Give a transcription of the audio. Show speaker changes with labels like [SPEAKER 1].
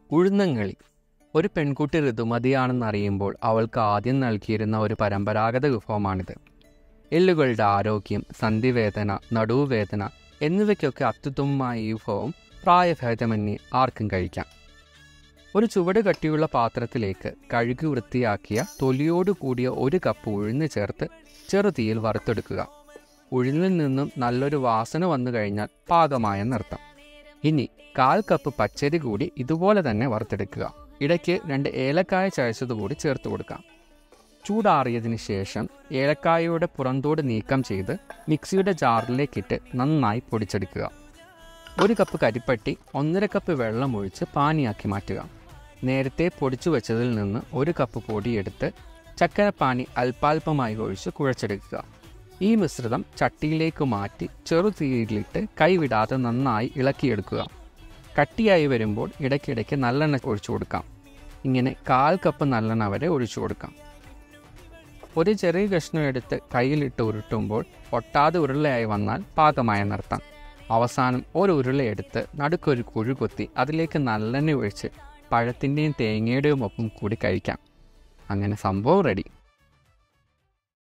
[SPEAKER 1] ഉഴുന്നങ്ങളി ഒരു പെൺകുട്ടി ഋതുമതിയാണെന്നറിയുമ്പോൾ അവൾക്ക് ആദ്യം നൽകിയിരുന്ന ഒരു പരമ്പരാഗത വിഭവമാണിത് എല്ലുകളുടെ ആരോഗ്യം സന്ധിവേദന നടുവുവേദന എന്നിവയ്ക്കൊക്കെ അത്യുത്തമമായ ഈ വിഭവം പ്രായഭേദമന്യേ ആർക്കും കഴിക്കാം ഒരു ചുവട് കട്ടിയുള്ള പാത്രത്തിലേക്ക് കഴുകി വൃത്തിയാക്കിയ തൊലിയോട് കൂടിയ ഒരു കപ്പ് ഉഴുന്ന് ചേർത്ത് ചെറുതീയിൽ വറുത്തെടുക്കുക ഉഴുന്നിൽ നിന്നും നല്ലൊരു വാസന വന്നു കഴിഞ്ഞാൽ പാകമായെന്നർത്ഥം ഇനി കാൽ കപ്പ് പച്ചരി കൂടി ഇതുപോലെ തന്നെ വറുത്തെടുക്കുക ഇടയ്ക്ക് രണ്ട് ഏലക്കായ ചതച്ചതുകൂടി ചേർത്ത് കൊടുക്കാം ചൂടാറിയതിന് ശേഷം ഏലക്കായയുടെ പുറന്തോട് നീക്കം ചെയ്ത് മിക്സിയുടെ ജാറിലേക്കിട്ട് നന്നായി പൊടിച്ചെടുക്കുക ഒരു കപ്പ് കരിപ്പട്ടി ഒന്നര കപ്പ് വെള്ളം ഒഴിച്ച് പാനിയാക്കി മാറ്റുക നേരത്തെ പൊടിച്ചു വെച്ചതിൽ നിന്ന് ഒരു കപ്പ് പൊടിയെടുത്ത് ചക്കരപ്പാനി അല്പാൽപമായി ഒഴിച്ച് കുഴച്ചെടുക്കുക ഈ മിശ്രിതം ചട്ടിയിലേക്ക് മാറ്റി ചെറുതീയിലിട്ട് കൈവിടാതെ നന്നായി ഇളക്കിയെടുക്കുക കട്ടിയായി വരുമ്പോൾ ഇടയ്ക്കിടയ്ക്ക് നല്ലെണ്ണ ഒഴിച്ചു കൊടുക്കാം ഇങ്ങനെ കാൽ കപ്പ് നല്ലെണ്ണ വരെ ഒഴിച്ചു കൊടുക്കാം ഒരു ചെറിയ കഷ്ണം എടുത്ത് കയ്യിലിട്ട് ഉരുട്ടുമ്പോൾ ഒട്ടാതെ ഉരുളയായി വന്നാൽ പാകമായെന്നർത്ഥം അവസാനം ഒരു ഉരുളയെടുത്ത് നടുക്കൊരു കുഴി കൊത്തി അതിലേക്ക് നല്ലെണ്ണ ഒഴിച്ച് പഴത്തിൻ്റെയും തേങ്ങയുടെയും ഒപ്പം കൂടി കഴിക്കാം അങ്ങനെ സംഭവം റെഡി